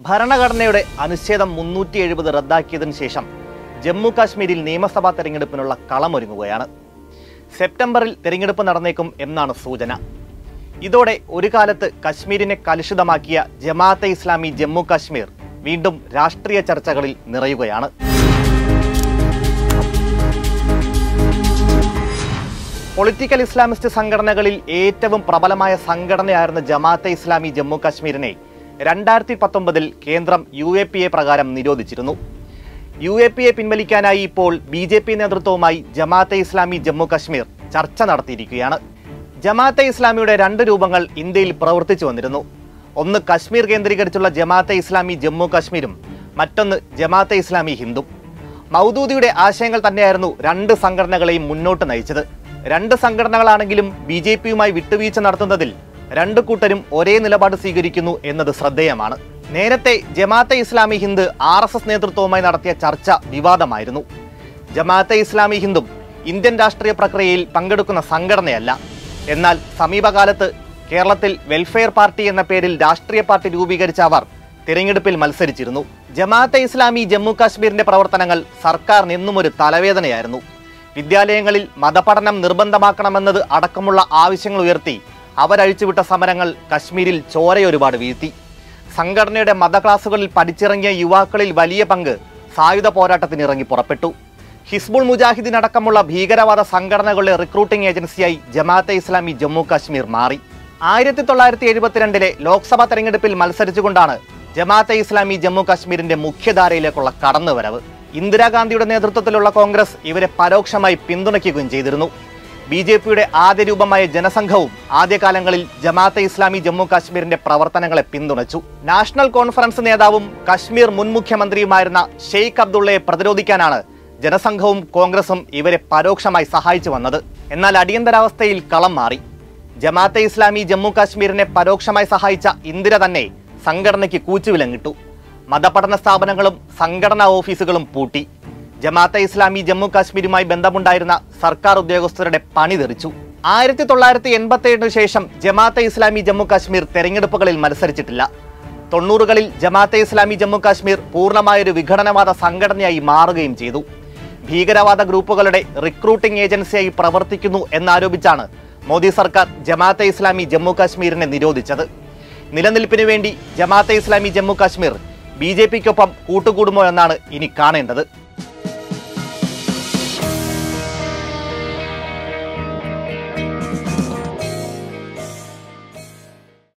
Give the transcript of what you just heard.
ഭരണഘടനയുടെ അനുച്ഛേദം മുന്നൂറ്റി എഴുപത് റദ്ദാക്കിയതിനു ശേഷം ജമ്മു കാശ്മീരിൽ നിയമസഭാ തെരഞ്ഞെടുപ്പിനുള്ള കളമൊരുങ്ങുകയാണ് സെപ്റ്റംബറിൽ തെരഞ്ഞെടുപ്പ് നടന്നേക്കും എന്നാണ് സൂചന ഇതോടെ ഒരു കാലത്ത് കശ്മീരിനെ കലുഷിതമാക്കിയ ജമാഅത്തെ ഇസ്ലാമി ജമ്മു കാശ്മീർ വീണ്ടും രാഷ്ട്രീയ ചർച്ചകളിൽ നിറയുകയാണ് പൊളിറ്റിക്കൽ ഇസ്ലാമിസ്റ്റ് സംഘടനകളിൽ ഏറ്റവും പ്രബലമായ സംഘടനയായിരുന്ന ജമാഅത്തെ ഇസ്ലാമി ജമ്മു കാശ്മീരിനെ രണ്ടായിരത്തി പത്തൊമ്പതിൽ കേന്ദ്രം യു എ പി എ പ്രകാരം നിരോധിച്ചിരുന്നു യു എ പി എ പിൻവലിക്കാനായി ഇപ്പോൾ ബി ജെ പി നേതൃത്വവുമായി ജമാഅത്തെ ഇസ്ലാമി ജമ്മു കാശ്മീർ ചർച്ച നടത്തിയിരിക്കുകയാണ് ജമാഅത്തെ ഇസ്ലാമിയുടെ രണ്ട് രൂപങ്ങൾ ഇന്ത്യയിൽ പ്രവർത്തിച്ചു വന്നിരുന്നു ഒന്ന് കശ്മീർ കേന്ദ്രീകരിച്ചുള്ള ജമാഅത്തെ ഇസ്ലാമി ജമ്മു കാശ്മീരും മറ്റൊന്ന് ജമാഅത്തെ ഇസ്ലാമി ഹിന്ദു മൗദൂദിയുടെ ആശയങ്ങൾ തന്നെയായിരുന്നു രണ്ട് സംഘടനകളെയും മുന്നോട്ട് നയിച്ചത് രണ്ട് സംഘടനകളാണെങ്കിലും ബി ജെ പിയുമായി വിട്ടുവീഴ്ച നടത്തുന്നതിൽ രണ്ടു കൂട്ടരും ഒരേ നിലപാട് സ്വീകരിക്കുന്നു എന്നത് ശ്രദ്ധേയമാണ് നേരത്തെ Jamaat e Islami Hind R S S നേതൃത്വവുമായി നടത്തിയ ചർച്ച വിവാദമായിരുന്നു ജമാഅത്തെ ഇസ്ലാമി ഹിന്ദും ഇന്ത്യൻ രാഷ്ട്രീയ പ്രക്രിയയിൽ പങ്കെടുക്കുന്ന സംഘടനയല്ല എന്നാൽ സമീപകാലത്ത് കേരളത്തിൽ വെൽഫെയർ പാർട്ടി എന്ന പേരിൽ രാഷ്ട്രീയ പാർട്ടി രൂപീകരിച്ച അവർ തിരഞ്ഞെടുപ്പിൽ മത്സരിച്ചിരുന്നു ജമാഅത്തെ ഇസ്ലാമി ജമ്മു കാശ്മീരിന്റെ പ്രവർത്തനങ്ങൾ സർക്കാരിന് എന്നും ഒരു തലവേദനയായിരുന്നു വിദ്യാലയങ്ങളിൽ മതപഠനം നിർബന്ധമാക്കണമെന്നത് അടക്കമുള്ള ആവശ്യങ്ങൾ ഉയർത്തി അവരഴിച്ചുവിട്ട സമരങ്ങൾ കശ്മീരിൽ ചോരയൊരുപാട് വീഴ്ത്തി സംഘടനയുടെ മതക്ലാസുകളിൽ പഠിച്ചിറങ്ങിയ യുവാക്കളിൽ വലിയ പങ്ക് സായുധ പോരാട്ടത്തിന് ഇറങ്ങി പുറപ്പെട്ടു ഹിസ്ബുൾ മുജാഹിദീൻ അടക്കമുള്ള ഭീകരവാദ സംഘടനകളുടെ റിക്രൂട്ടിംഗ് ഏജൻസിയായി ജമാഅത്തെ ഇസ്ലാമി ജമ്മു കാശ്മീർ മാറി ആയിരത്തി തൊള്ളായിരത്തി എഴുപത്തിരണ്ടിലെ ലോക്സഭാ തെരഞ്ഞെടുപ്പിൽ മത്സരിച്ചുകൊണ്ടാണ് ജമാഅത്തെ ഇസ്ലാമി ജമ്മു കാശ്മീരിന്റെ മുഖ്യധാരയിലേക്കുള്ള കടന്നുവരവ് ഇന്ദിരാഗാന്ധിയുടെ നേതൃത്വത്തിലുള്ള കോൺഗ്രസ് ഇവരെ പരോക്ഷമായി പിന്തുണയ്ക്കുകയും ചെയ്തിരുന്നു ബി ജെ പിയുടെ ആദ്യ രൂപമായ ജനസംഘവും ആദ്യകാലങ്ങളിൽ ജമാഅത്തെ ഇസ്ലാമി ജമ്മു കാശ്മീരിന്റെ പ്രവർത്തനങ്ങളെ പിന്തുണച്ചു നാഷണൽ കോൺഫറൻസ് നേതാവും കശ്മീർ മുൻ മുഖ്യമന്ത്രിയുമായിരുന്ന ഷെയ്ഖ് അബ്ദുള്ളയെ പ്രതിരോധിക്കാനാണ് ജനസംഘവും കോൺഗ്രസും ഇവരെ പരോക്ഷമായി സഹായിച്ചു വന്നത് എന്നാൽ അടിയന്തരാവസ്ഥയിൽ കളം മാറി ജമാഅത്തെ ഇസ്ലാമി ജമ്മു കാശ്മീരിനെ പരോക്ഷമായി സഹായിച്ച ഇന്ദിര തന്നെ സംഘടനയ്ക്ക് കൂച്ചുവിലങ്ങിട്ടു മതപഠന സ്ഥാപനങ്ങളും സംഘടനാ ഓഫീസുകളും പൂട്ടി ജമാഅത്തെ ഇസ്ലാമി ജമ്മു കാശ്മീരുമായി ബന്ധമുണ്ടായിരുന്ന സർക്കാർ ഉദ്യോഗസ്ഥരുടെ പണി തെറിച്ചു ആയിരത്തി തൊള്ളായിരത്തി എൺപത്തി ഏഴിന് ശേഷം ജമാഅത്തെ ഇസ്ലാമി ജമ്മു കാശ്മീർ തെരഞ്ഞെടുപ്പുകളിൽ മത്സരിച്ചിട്ടില്ല തൊണ്ണൂറുകളിൽ ജമാഅത്തെ ഇസ്ലാമി ജമ്മു കാശ്മീർ പൂർണ്ണമായൊരു വിഘടനവാദ സംഘടനയായി മാറുകയും ചെയ്തു ഭീകരവാദ ഗ്രൂപ്പുകളുടെ റിക്രൂട്ടിംഗ് ഏജൻസിയായി പ്രവർത്തിക്കുന്നു എന്നാരോപിച്ചാണ് മോദി സർക്കാർ ജമാഅത്തെ ഇസ്ലാമി ജമ്മു കാശ്മീരിനെ നിരോധിച്ചത് നിലനിൽപ്പിനു വേണ്ടി ജമാഅത്തെ ഇസ്ലാമി ജമ്മു കാശ്മീർ ബി ജെ പിക്കൊപ്പം കൂട്ടുകൂടുമോ എന്നാണ് ഇനി കാണേണ്ടത്